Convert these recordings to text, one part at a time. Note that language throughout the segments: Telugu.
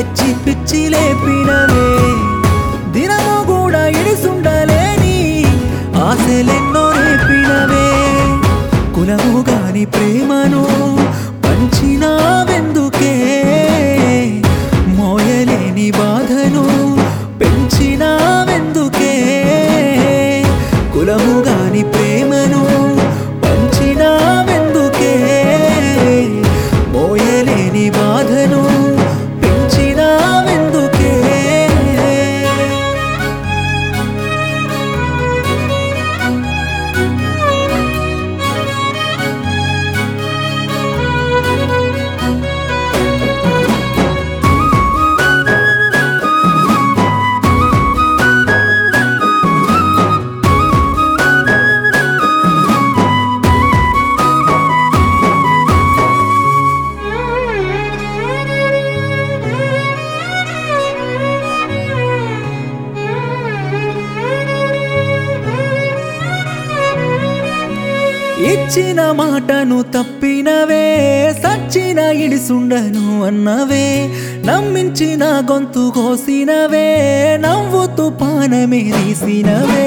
తెచ్చి పిచ్చి లేపినవే దినము కూడా ఇడిసుండలేని ఆశలెన్నో రేపినవే కులము గాని ప్రేమను పంచినావెందుకే మోయలేని బాధను పెంచినావెందుకే కులము గాని ప్రేమను పంచినావెందుకే మోయలేని బాధను పెంచినావెందుకే ఇచ్చిన మాటను తప్పినవే సచ్చిన ఇడిసుండను అన్నవే నమ్మించిన గొంతు కోసినవే నవ్వుతూ పానమే తీసినవే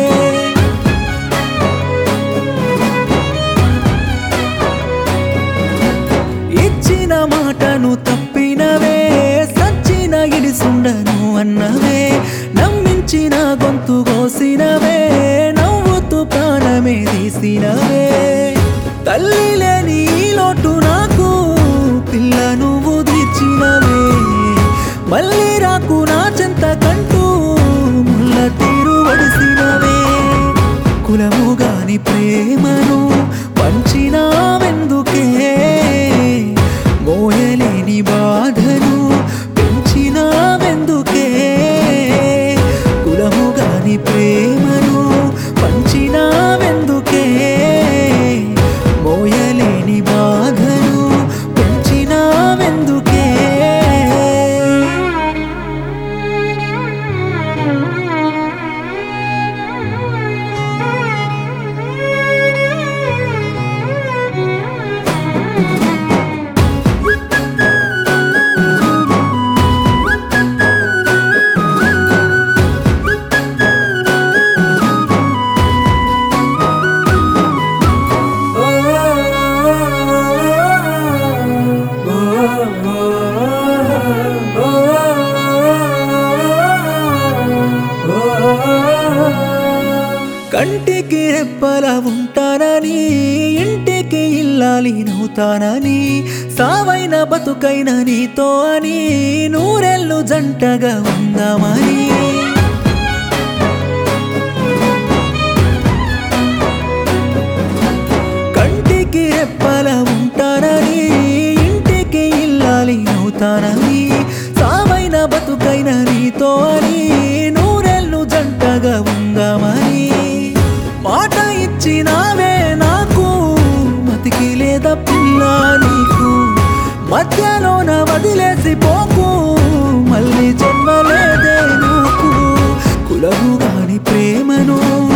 ఇచ్చిన మాటను తప్పినవే సచ్చిన ఇడిసుండను అన్నవే నమ్మించిన గొంతు కోసినవే నవ్వుతూ ప్రాణమే తీసినవే తల్లి లేని ఈ లోటు నాకు పిల్ల నువ్వు తీర్చినవే మళ్ళీ రాకు నా చెంత కంటూ ముళ్ళ తీరు వడిసినవే కులము గాని ప్రేమను పంచినావెందుకే మోయలేని బాధను పెంచినావెందుకే కులము గాని ప్రేమను పంచినావెందుకే మోయలేని బాధను పెంచినావెందుకే కంటికి రెప్పల ఉంటానని ఇంటికి ఇల్లాలి నవ్వుతానని సావైన బతుకైన నీతో అని నూరెళ్ళు జంటగా ఉందామని కంటికి రెప్పల ఉంటానని ఇంటికి ఇల్లాలి నవ్వుతానని సావైన బతుకైన నీతో అని నూరెళ్ళు జంటగా ఉందామని మాట ఇచ్చినావే నాకు మతికి లేదా పిల్ల నీకు మధ్యలోన వదిలేసి పోకు మళ్ళీ జన్మలేదే నాకు కులము గాని ప్రేమను